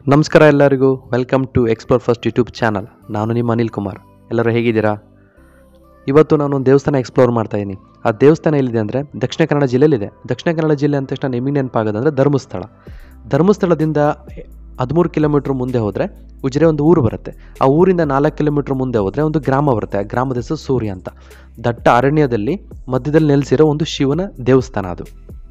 ನಮಸ್ಕಾರ ಎಲ್ಲರಿಗೂ welcome to explore first YouTube channel ನಾನು ನಿಮ್ಮ ಅನಿಲ್ ಕುಮಾರ್ ಎಲ್ಲರೂ ಹೇಗಿದ್ದೀರಾ ಇವತ್ತು ನಾನು ಒಂದು ದೇವಸ್ಥಾನ ಎಕ್ಸ್ಪ್ಲೋರ್ ಮಾಡ್ತಾ ಇದ್ದೀನಿ ಆ ದೇವಸ್ಥಾನ ಎಲ್ಲಿದೆ ಅಂದರೆ ದಕ್ಷಿಣ ಕನ್ನಡ ಜಿಲ್ಲೆಯಲ್ಲಿದೆ ದಕ್ಷಿಣ ಕನ್ನಡ ಜಿಲ್ಲೆ ಅಂದ ತಕ್ಷಣ ನಿಮಗೆ ನೆನಪಾಗೋದಂದರೆ ಧರ್ಮಸ್ಥಳ ಧರ್ಮಸ್ಥಳದಿಂದ ಹದಿಮೂರು ಕಿಲೋಮೀಟ್ರ್ ಮುಂದೆ ಹೋದರೆ ಉಜಿರೆ ಒಂದು ಊರು ಬರುತ್ತೆ ಆ ಊರಿಂದ ನಾಲ್ಕು ಕಿಲೋಮೀಟ್ರ್ ಮುಂದೆ ಹೋದರೆ ಒಂದು ಗ್ರಾಮ ಬರುತ್ತೆ ಆ ಗ್ರಾಮದ ಹೆಸರು ಸೂರ್ಯ ಅಂತ ದಟ್ಟ ಅರಣ್ಯದಲ್ಲಿ ಮಧ್ಯದಲ್ಲಿ ನೆಲೆಸಿರೋ ಒಂದು ಶಿವನ ದೇವಸ್ಥಾನ ಅದು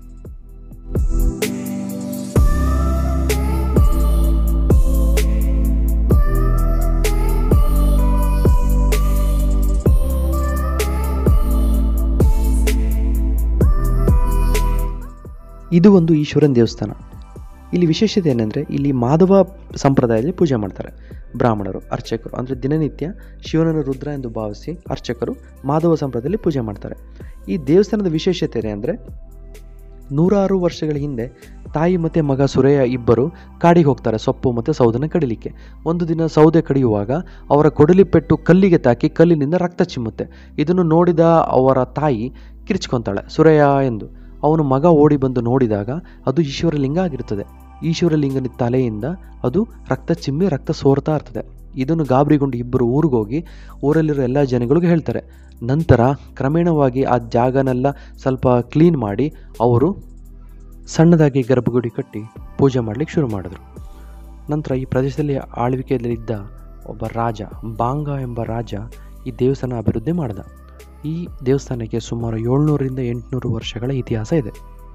ಇದು ಒಂದು ಈಶ್ವರನ ದೇವಸ್ಥಾನ ಇಲ್ಲಿ ವಿಶೇಷತೆ ಏನಂದರೆ ಇಲ್ಲಿ ಮಾಧವ ಸಂಪ್ರದಾಯದಲ್ಲಿ ಪೂಜೆ ಮಾಡ್ತಾರೆ ಬ್ರಾಹ್ಮಣರು ಅರ್ಚಕರು ಅಂದರೆ ದಿನನಿತ್ಯ ಶಿವನನ್ನು ರುದ್ರ ಎಂದು ಭಾವಿಸಿ ಅರ್ಚಕರು ಮಾಧವ ಸಂಪ್ರದಾಯದಲ್ಲಿ ಪೂಜೆ ಮಾಡ್ತಾರೆ ಈ ದೇವಸ್ಥಾನದ ವಿಶೇಷತೆ ಏನಂದರೆ ನೂರಾರು ವರ್ಷಗಳ ಹಿಂದೆ ತಾಯಿ ಮತ್ತು ಮಗ ಸುರೇಯ ಇಬ್ಬರು ಕಾಡಿಗೆ ಹೋಗ್ತಾರೆ ಸೊಪ್ಪು ಮತ್ತು ಸೌದನ್ನು ಕಡಿಲಿಕ್ಕೆ ಒಂದು ದಿನ ಸೌದೆ ಕಡಿಯುವಾಗ ಅವರ ಕೊಡಲಿ ಪೆಟ್ಟು ಕಲ್ಲಿಗೆ ತಾಕಿ ಕಲ್ಲಿನಿಂದ ರಕ್ತ ಚಿಮ್ಮುತ್ತೆ ಇದನ್ನು ನೋಡಿದ ಅವರ ತಾಯಿ ಕಿರ್ಚ್ಕೊತಾಳೆ ಸುರೇಯ ಎಂದು ಅವನು ಮಗ ಓಡಿ ಬಂದು ನೋಡಿದಾಗ ಅದು ಈಶ್ವರಲಿಂಗ ಆಗಿರುತ್ತದೆ ಈಶ್ವರಲಿಂಗನ ತಲೆಯಿಂದ ಅದು ರಕ್ತ ಚಿಮ್ಮಿ ರಕ್ತ ಸೋರ್ತಾ ಇರ್ತದೆ ಇದನ್ನು ಗಾಬರಿಗೊಂಡು ಇಬ್ಬರು ಊರಿಗೋಗಿ ಊರಲ್ಲಿರೋ ಎಲ್ಲ ಜನಗಳಿಗೂ ಹೇಳ್ತಾರೆ ನಂತರ ಕ್ರಮೇಣವಾಗಿ ಆ ಜಾಗನೆಲ್ಲ ಸ್ವಲ್ಪ ಕ್ಲೀನ್ ಮಾಡಿ ಅವರು ಸಣ್ಣದಾಗಿ ಗರ್ಭಗುಡಿ ಕಟ್ಟಿ ಪೂಜೆ ಮಾಡಲಿಕ್ಕೆ ಶುರು ಮಾಡಿದ್ರು ನಂತರ ಈ ಪ್ರದೇಶದಲ್ಲಿ ಆಳ್ವಿಕೆಯಲ್ಲಿದ್ದ ಒಬ್ಬ ರಾಜ ಬಾಂಗ ಎಂಬ ರಾಜ ಈ ದೇವಸ್ಥಾನ ಅಭಿವೃದ್ಧಿ ಮಾಡಿದ ಈ ದೇವಸ್ಥಾನಕ್ಕೆ ಸುಮಾರು ಏಳ್ನೂರಿಂದ ಎಂಟುನೂರು ವರ್ಷಗಳ ಇತಿಹಾಸ ಇದೆ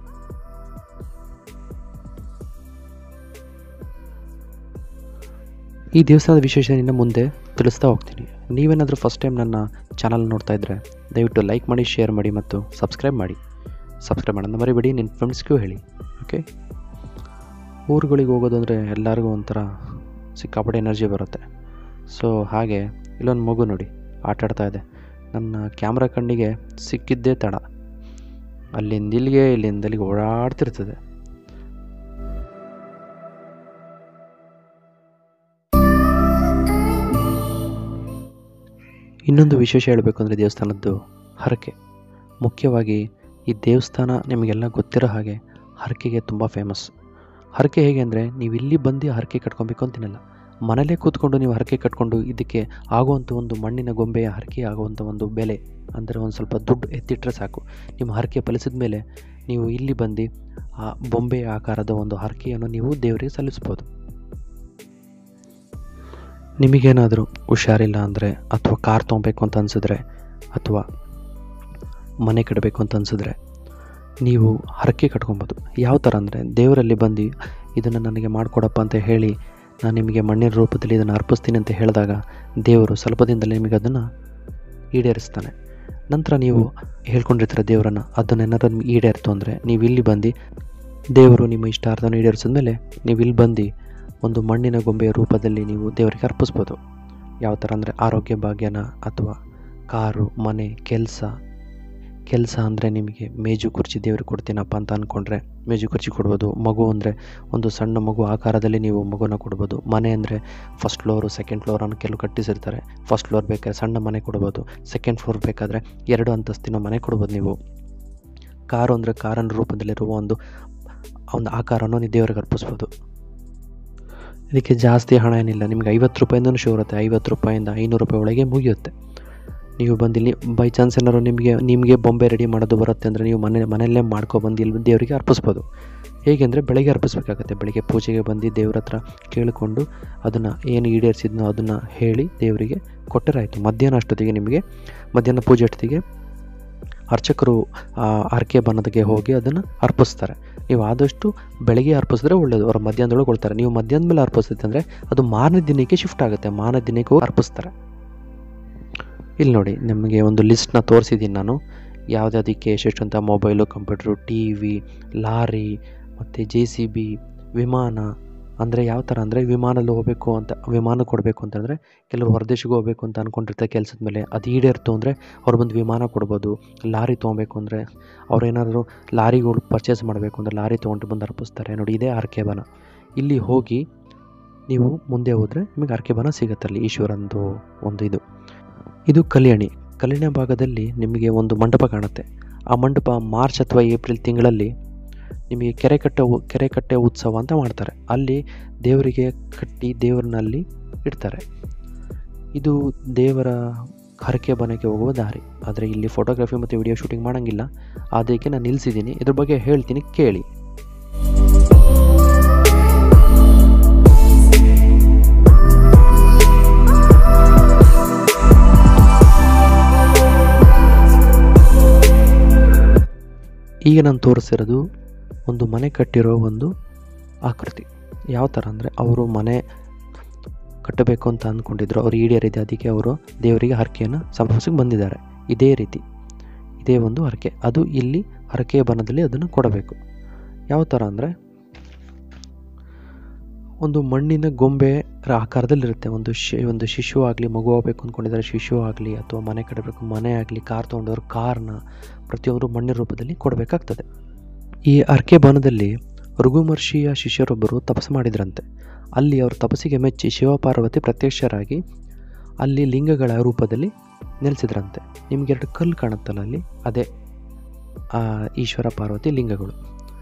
ಈ ದೇವಸ್ಥಾನದ ವಿಶೇಷತೆಯನ್ನು ಮುಂದೆ ತಿಳಿಸ್ತಾ ಹೋಗ್ತೀನಿ ನೀವೇನಾದರೂ ಫಸ್ಟ್ ಟೈಮ್ ನನ್ನ ಚಾನಲ್ ನೋಡ್ತಾ ಇದ್ದರೆ ದಯವಿಟ್ಟು ಲೈಕ್ ಮಾಡಿ ಶೇರ್ ಮಾಡಿ ಮತ್ತು ಸಬ್ಸ್ಕ್ರೈಬ್ ಮಾಡಿ ಸಬ್ಸ್ಕ್ರೈಬ್ ಮಾಡೋದನ್ನ ಮರಿಬೇಡಿ ನಿಮ್ಮ ಫ್ರೆಂಡ್ಸ್ಗೂ ಹೇಳಿ ಓಕೆ ಊರುಗಳಿಗೆ ಹೋಗೋದು ಅಂದರೆ ಎಲ್ಲರಿಗೂ ಒಂಥರ ಸಿಕ್ಕಾಪಟ್ಟೆ ಎನರ್ಜಿ ಬರುತ್ತೆ ಸೊ ಹಾಗೆ ಇಲ್ಲೊಂದು ಮಗು ನೋಡಿ ಆಟ ಆಡ್ತಾ ಇದೆ ನನ್ನ ಕ್ಯಾಮ್ರಾ ಕಣ್ಣಿಗೆ ಸಿಕ್ಕಿದ್ದೇ ತಡ ಅಲ್ಲಿಂದ ಇಲ್ಲಿಗೆ ಇಲ್ಲಿಂದ ಇಲ್ಲಿಗೆ ಓಡಾಡ್ತಿರ್ತದೆ ಇನ್ನೊಂದು ವಿಶೇಷ ಹೇಳಬೇಕು ಅಂದರೆ ದೇವಸ್ಥಾನದ್ದು ಹರಕೆ ಮುಖ್ಯವಾಗಿ ಈ ದೇವಸ್ಥಾನ ನಿಮಗೆಲ್ಲ ಗೊತ್ತಿರೋ ಹಾಗೆ ಹರಕೆಗೆ ತುಂಬ ಫೇಮಸ್ ಹರಕೆ ಹೇಗೆ ಅಂದರೆ ನೀವು ಇಲ್ಲಿ ಬಂದು ಹರಕೆ ಕಟ್ಕೊಬೇಕು ಅಂತಿನಲ್ಲ ಮನೇಲೇ ಕೂತ್ಕೊಂಡು ನೀವು ಹರಕೆ ಕಟ್ಕೊಂಡು ಇದಕ್ಕೆ ಆಗುವಂಥ ಒಂದು ಮಣ್ಣಿನ ಗೊಂಬೆಯ ಹರಕೆ ಆಗುವಂಥ ಒಂದು ಬೆಲೆ ಅಂದರೆ ಒಂದು ಸ್ವಲ್ಪ ದುಡ್ಡು ಎತ್ತಿಟ್ಟರೆ ಸಾಕು ನಿಮ್ಮ ಹರಕೆ ಫಲಿಸಿದ ಮೇಲೆ ನೀವು ಇಲ್ಲಿ ಬಂದು ಆ ಬೊಂಬೆ ಆಕಾರದ ಒಂದು ಹರಕೆಯನ್ನು ನೀವು ದೇವರಿಗೆ ಸಲ್ಲಿಸ್ಬೋದು ನಿಮಗೇನಾದರೂ ಹುಷಾರಿಲ್ಲ ಅಂದರೆ ಅಥವಾ ಕಾರ್ ತೊಗೊಬೇಕು ಅಂತ ಅನಿಸಿದ್ರೆ ಅಥವಾ ಮನೆ ಕಟ್ಟಬೇಕು ಅಂತ ಅನಿಸಿದ್ರೆ ನೀವು ಹರಕೆ ಕಟ್ಕೊಬೋದು ಯಾವ ಥರ ಅಂದರೆ ದೇವರಲ್ಲಿ ಬಂದು ಇದನ್ನು ನನಗೆ ಮಾಡಿಕೊಡಪ್ಪ ಅಂತ ಹೇಳಿ ನಾನು ನಿಮಗೆ ಮಣ್ಣಿನ ರೂಪದಲ್ಲಿ ಇದನ್ನು ಅರ್ಪಿಸ್ತೀನಿ ಅಂತ ಹೇಳಿದಾಗ ದೇವರು ಸ್ವಲ್ಪ ದಿನದಲ್ಲಿ ನಿಮಗೆ ಅದನ್ನು ಈಡೇರಿಸ್ತಾನೆ ನಂತರ ನೀವು ಹೇಳ್ಕೊಂಡಿರ್ತೀರ ದೇವರನ್ನು ಅದನ್ನೇನಾದ್ರು ನಿಮ್ಗೆ ಈಡೇರಿತು ಅಂದರೆ ನೀವು ಇಲ್ಲಿ ಬಂದು ದೇವರು ನಿಮ್ಮ ಇಷ್ಟಾರ್ಥವನ್ನು ಈಡೇರಿಸಿದ ಮೇಲೆ ನೀವು ಇಲ್ಲಿ ಬಂದು ಒಂದು ಮಣ್ಣಿನ ಗೊಂಬೆಯ ರೂಪದಲ್ಲಿ ನೀವು ದೇವರಿಗೆ ಅರ್ಪಿಸ್ಬೋದು ಯಾವ ಥರ ಅಂದರೆ ಆರೋಗ್ಯ ಭಾಗ್ಯನ ಅಥವಾ ಕಾರು ಮನೆ ಕೆಲಸ ಕೆಲಸ ಅಂದರೆ ನಿಮಗೆ ಮೇಜು ಕುರ್ಚಿ ದೇವ್ರಿಗೆ ಕೊಡ್ತೀನಪ್ಪ ಅಂತ ಅಂದ್ಕೊಂಡ್ರೆ ಮೇಜು ಕುರ್ಚಿ ಕೊಡ್ಬೋದು ಮಗು ಅಂದರೆ ಒಂದು ಸಣ್ಣ ಮಗು ಆಕಾರದಲ್ಲಿ ನೀವು ಮಗುನ ಕೊಡ್ಬೋದು ಮನೆ ಅಂದರೆ ಫಸ್ಟ್ ಫ್ಲೋರು ಸೆಕೆಂಡ್ ಫ್ಲೋರ್ ಅನ್ನೋ ಕೆಲವು ಕಟ್ಟಿಸಿರ್ತಾರೆ ಫಸ್ಟ್ ಫ್ಲೋರ್ ಬೇಕಾದ್ರೆ ಸಣ್ಣ ಮನೆ ಕೊಡ್ಬೋದು ಸೆಕೆಂಡ್ ಫ್ಲೋರ್ ಬೇಕಾದರೆ ಎರಡು ಅಂತಸ್ತಿನ ಮನೆ ಕೊಡ್ಬೋದು ನೀವು ಕಾರು ಅಂದರೆ ಕಾರನ ರೂಪದಲ್ಲಿರುವ ಒಂದು ಒಂದು ಆಕಾರವನ್ನು ನೀವು ದೇವರಿಗೆ ಅರ್ಪಿಸ್ಬೋದು ಇದಕ್ಕೆ ಜಾಸ್ತಿ ಹಣ ಏನಿಲ್ಲ ನಿಮಗೆ ಐವತ್ತು ರೂಪಾಯಿಂದನೂ ಶೋ ಇರುತ್ತೆ ಐವತ್ತು ರೂಪಾಯಿಂದ ಐನೂರು ರೂಪಾಯಿ ಒಳಗೆ ಮುಗಿಯುತ್ತೆ ನೀವು ಬಂದಿಲ್ಲಿ ಬೈ ಚಾನ್ಸ್ ಏನಾದ್ರು ನಿಮಗೆ ನಿಮಗೆ ಬೊಂಬೆ ರೆಡಿ ಮಾಡೋದು ಬರುತ್ತೆ ಅಂದರೆ ನೀವು ಮನೆ ಮನೆಯಲ್ಲೇ ಮಾಡ್ಕೊಬಂದು ಇಲ್ಲಿ ದೇವರಿಗೆ ಅರ್ಪಿಸ್ಬೋದು ಹೇಗೆ ಅಂದರೆ ಬೆಳಗ್ಗೆ ಅರ್ಪಿಸ್ಬೇಕಾಗತ್ತೆ ಬೆಳಗ್ಗೆ ಪೂಜೆಗೆ ಬಂದು ದೇವ್ರ ಹತ್ರ ಕೇಳಿಕೊಂಡು ಅದನ್ನು ಏನು ಈಡೇರಿಸಿದ್ನೋ ಅದನ್ನು ಹೇಳಿ ದೇವರಿಗೆ ಕೊಟ್ಟರಾಯಿತು ಮಧ್ಯಾಹ್ನ ಅಷ್ಟೊತ್ತಿಗೆ ನಿಮಗೆ ಮಧ್ಯಾಹ್ನ ಪೂಜೆ ಅಷ್ಟೊತ್ತಿಗೆ ಅರ್ಚಕರು ಹರಕೆ ಬನ್ನದಕ್ಕೆ ಹೋಗಿ ಅದನ್ನು ಅರ್ಪಿಸ್ತಾರೆ ನೀವು ಆದಷ್ಟು ಬೆಳಗ್ಗೆ ಅರ್ಪಿಸಿದ್ರೆ ಒಳ್ಳೆಯದು ಅವ್ರು ಮಧ್ಯಾಹ್ನದೊಳಗೆ ಕೊಡ್ತಾರೆ ನೀವು ಮಧ್ಯಾಹ್ನ ಮೇಲೆ ಅರ್ಪಿಸಿದ್ರೆ ಅಂದರೆ ಅದು ಮಾರನೇ ದಿನಕ್ಕೆ ಶಿಫ್ಟ್ ಆಗುತ್ತೆ ಮಾರನೇ ದಿನಕ್ಕೆ ಹೋಗಿ ಅರ್ಪಿಸ್ತಾರೆ ಇಲ್ಲಿ ನೋಡಿ ನಿಮಗೆ ಒಂದು ಲಿಸ್ಟ್ನ ತೋರಿಸಿದ್ದೀನಿ ನಾನು ಯಾವುದಕ್ಕೆ ಎಷ್ಟೆಷ್ಟು ಅಂತ mobile computer T V lorry ಮತ್ತು ಜೆ ಸಿ ಬಿ ವಿಮಾನ ಅಂದರೆ ಯಾವ ಥರ ಅಂದರೆ ವಿಮಾನಲ್ಲಿ ಹೋಗಬೇಕು ಅಂತ ವಿಮಾನ ಕೊಡಬೇಕು ಅಂತಂದರೆ ಕೆಲವರು ಹೊರದೇಶಕ್ಕೆ ಹೋಗಬೇಕು ಅಂತ ಅಂದ್ಕೊಂಡಿರ್ತಾರೆ ಕೆಲಸದ ಮೇಲೆ ಅದು ಈಡೇರ್ತು ಅಂದರೆ ಅವ್ರು ಬಂದು ವಿಮಾನ ಕೊಡ್ಬೋದು ಲಾರಿ ತೊಗೊಬೇಕು ಅಂದರೆ ಅವ್ರೇನಾದರೂ ಲಾರಿಗಳು ಪರ್ಚೇಸ್ ಮಾಡಬೇಕು ಅಂದರೆ ಲಾರಿ ತೊಗೊಂಡು ಬಂದು ಅರ್ಪಿಸ್ತಾರೆ ನೋಡಿ ಇದೇ ಆರ್ಕೆ ಬನ ಇಲ್ಲಿ ಹೋಗಿ ನೀವು ಮುಂದೆ ಹೋದರೆ ನಿಮಗೆ ಆರ್ಕೆ ಬನ ಸಿಗುತ್ತೆ ಅಲ್ಲಿ ಈಶ್ವರಂದು ಒಂದು ಇದು ಇದು ಕಲ್ಯಾಣಿ ಕಲ್ಯಾಣ ಭಾಗದಲ್ಲಿ ನಿಮಗೆ ಒಂದು ಮಂಟಪ ಕಾಣುತ್ತೆ ಆ ಮಂಟಪ ಮಾರ್ಚ್ ಅಥವಾ ಏಪ್ರಿಲ್ ತಿಂಗಳಲ್ಲಿ ನಿಮಗೆ ಕೆರೆ ಕಟ್ಟೆ ಉ- ಕೆರೆ ಕಟ್ಟೆ ಉತ್ಸವ ಅಂತ ಮಾಡ್ತಾರೆ ಅಲ್ಲಿ ದೇವರಿಗೆ ಕಟ್ಟಿ ದೇವರನ್ನಲ್ಲಿ ಇಡ್ತಾರೆ ಇದು ದೇವರ ಹರಕೆ ಬನಕ್ಕೆ ಹೋಗುವ ದಾರಿ ಆದರೆ ಇಲ್ಲಿ ಫೋಟೋಗ್ರಫಿ ಮತ್ತು ವಿಡಿಯೋ ಶೂಟಿಂಗ್ ಮಾಡೋಂಗಿಲ್ಲ ಅದಕ್ಕೆ ನಾನು ನಿಲ್ಲಿಸಿದ್ದೀನಿ ಇದ್ರ ಬಗ್ಗೆ ಹೇಳ್ತೀನಿ ಕೇಳಿ ಈಗ ನಾನು ತೋರಿಸಿರೋದು ಒಂದು ಮನೆ ಕಟ್ಟಿರೋ ಒಂದು ಆಕೃತಿ ಯಾವ ಥರ ಅಂದರೆ ಅವರು ಮನೆ ಕಟ್ಟಬೇಕು ಅಂತ ಅಂದ್ಕೊಂಡಿದ್ರು ಅವ್ರು ಈಡೇರಿದೆ ಅದಕ್ಕೆ ಅವರು ದೇವರಿಗೆ ಹರಕೆಯನ್ನು ಸಮರ್ಪಿಸಕ್ಕೆ ಬಂದಿದ್ದಾರೆ ಇದೇ ರೀತಿ ಇದೇ ಒಂದು ಹರಕೆ ಅದು ಇಲ್ಲಿ ಹರಕೆಯ ಬನದಲ್ಲಿ ಅದನ್ನು ಕೊಡಬೇಕು ಯಾವ ಥರ ಅಂದರೆ ಒಂದು ಮಣ್ಣಿನ ಗೊಂಬೆ ರ ಆಕಾರದಲ್ಲಿರುತ್ತೆ ಒಂದು ಶಿ ಒಂದು ಶಿಶು ಆಗಲಿ ಮಗು ಆಗಬೇಕು ಅಂದ್ಕೊಂಡಿದ್ದಾರೆ ಶಿಶು ಆಗಲಿ ಅಥವಾ ಮನೆ ಕಟ್ಟಬೇಕು ಮನೆ ಆಗಲಿ ಕಾರ್ ತೊಗೊಂಡವ್ರು ಕಾರ್ನ ಪ್ರತಿಯೊಬ್ಬರು ಮಣ್ಣಿನ ರೂಪದಲ್ಲಿ ಕೊಡಬೇಕಾಗ್ತದೆ ಈ ಅರ್ಕೆ ಬನದಲ್ಲಿ ರಘುಮರ್ಷಿಯ ಶಿಷ್ಯರೊಬ್ಬರು ತಪಸ್ಸು ಮಾಡಿದ್ರಂತೆ ಅಲ್ಲಿ ಅವರು ತಪಸ್ಸಿಗೆ ಮೆಚ್ಚಿ ಶಿವಪಾರ್ವತಿ ಪ್ರತ್ಯಕ್ಷರಾಗಿ ಅಲ್ಲಿ ಲಿಂಗಗಳ ರೂಪದಲ್ಲಿ ನೆಲೆಸಿದ್ರಂತೆ ನಿಮ್ಗೆ ಎರಡು ಕಲ್ಲು ಕಾಣುತ್ತಲ್ಲ ಅಲ್ಲಿ ಅದೇ ಆ ಈಶ್ವರ ಪಾರ್ವತಿ ಲಿಂಗಗಳು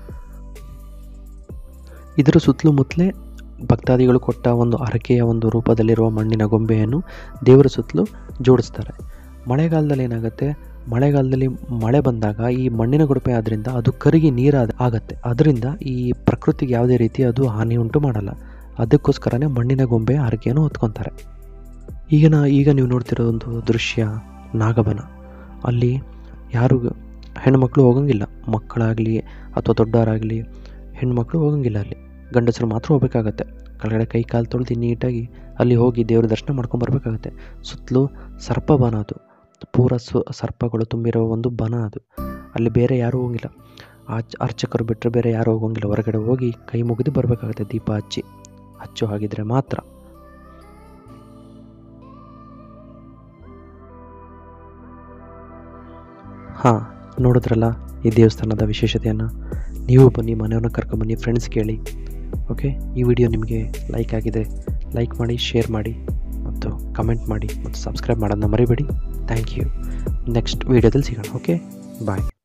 ಇದರ ಸುತ್ತಲೂ ಮುತ್ತಲೇ ಭಕ್ತಾದಿಗಳು ಕೊಟ್ಟ ಒಂದು ಹರಕೆಯ ಒಂದು ರೂಪದಲ್ಲಿರುವ ಮಣ್ಣಿನ ಗೊಂಬೆಯನ್ನು ದೇವರ ಸುತ್ತಲೂ ಜೋಡಿಸ್ತಾರೆ ಮಳೆಗಾಲದಲ್ಲಿ ಏನಾಗುತ್ತೆ ಮಳೆಗಾಲದಲ್ಲಿ ಮಳೆ ಬಂದಾಗ ಈ ಮಣ್ಣಿನ ಗೊಡಪೆ ಆದ್ದರಿಂದ ಅದು ಕರಗಿ ನೀರಾದ ಆಗತ್ತೆ ಅದರಿಂದ ಈ ಪ್ರಕೃತಿಗೆ ಯಾವುದೇ ರೀತಿ ಅದು ಹಾನಿ ಉಂಟು ಮಾಡಲ್ಲ ಅದಕ್ಕೋಸ್ಕರನೇ ಮಣ್ಣಿನ ಗೊಂಬೆ ಹರಕೆಯನ್ನು ಹೊತ್ಕೊತಾರೆ ಈಗ ನಾ ಈಗ ನೀವು ನೋಡ್ತಿರೋ ಒಂದು ದೃಶ್ಯ ನಾಗಬನ ಅಲ್ಲಿ ಯಾರು ಹೆಣ್ಮಕ್ಳು ಹೋಗಂಗಿಲ್ಲ ಮಕ್ಕಳಾಗಲಿ ಅಥವಾ ದೊಡ್ಡವರಾಗಲಿ ಹೆಣ್ಮಕ್ಳು ಹೋಗಂಗಿಲ್ಲ ಅಲ್ಲಿ ಗಂಡಸರು ಮಾತ್ರ ಹೋಗ್ಬೇಕಾಗತ್ತೆ ಕೆಳಗಡೆ ಕೈ ಕಾಲು ತೊಳೆದು ನೀಟಾಗಿ ಅಲ್ಲಿ ಹೋಗಿ ದೇವ್ರ ದರ್ಶನ ಮಾಡ್ಕೊಂಡು ಬರ್ಬೇಕಾಗತ್ತೆ ಸುತ್ತಲೂ ಸರ್ಪ ಬನ ಅದು ಪೂರ ಸು ಸರ್ಪಗಳು ತುಂಬಿರೋ ಒಂದು ಬನ ಅದು ಅಲ್ಲಿ ಬೇರೆ ಯಾರೂ ಹೋಗಿಲ್ಲ ಆಚ್ ಅರ್ಚಕರು ಬಿಟ್ಟರೆ ಬೇರೆ ಯಾರೂ ಹೋಗಂಗಿಲ್ಲ ಹೊರಗಡೆ ಹೋಗಿ ಕೈ ಮುಗಿದು ಬರಬೇಕಾಗತ್ತೆ ದೀಪ ಹಚ್ಚಿ ಹಚ್ಚು ಹಾಗಿದ್ರೆ ಮಾತ್ರ ಹಾಂ ನೋಡಿದ್ರಲ್ಲ ಈ ದೇವಸ್ಥಾನದ ವಿಶೇಷತೆಯನ್ನು ನೀವು ಬನ್ನಿ ಮನೆಯವ್ರನ್ನ ಕರ್ಕೊಂಬನ್ನಿ ಫ್ರೆಂಡ್ಸ್ ಕೇಳಿ ಓಕೆ ಈ ವಿಡಿಯೋ ನಿಮಗೆ ಲೈಕ್ ಆಗಿದೆ ಲೈಕ್ ಮಾಡಿ ಶೇರ್ ಮಾಡಿ ಮತ್ತು ಕಮೆಂಟ್ ಮಾಡಿ ಮತ್ತು ಸಬ್ಸ್ಕ್ರೈಬ್ ಮಾಡೋದನ್ನ ಮರಿಬೇಡಿ ಥ್ಯಾಂಕ್ ಯು ನೆಕ್ಸ್ಟ್ ವೀಡಿಯೋದಲ್ಲಿ ಸಿಗೋಣ ಓಕೆ ಬಾಯ್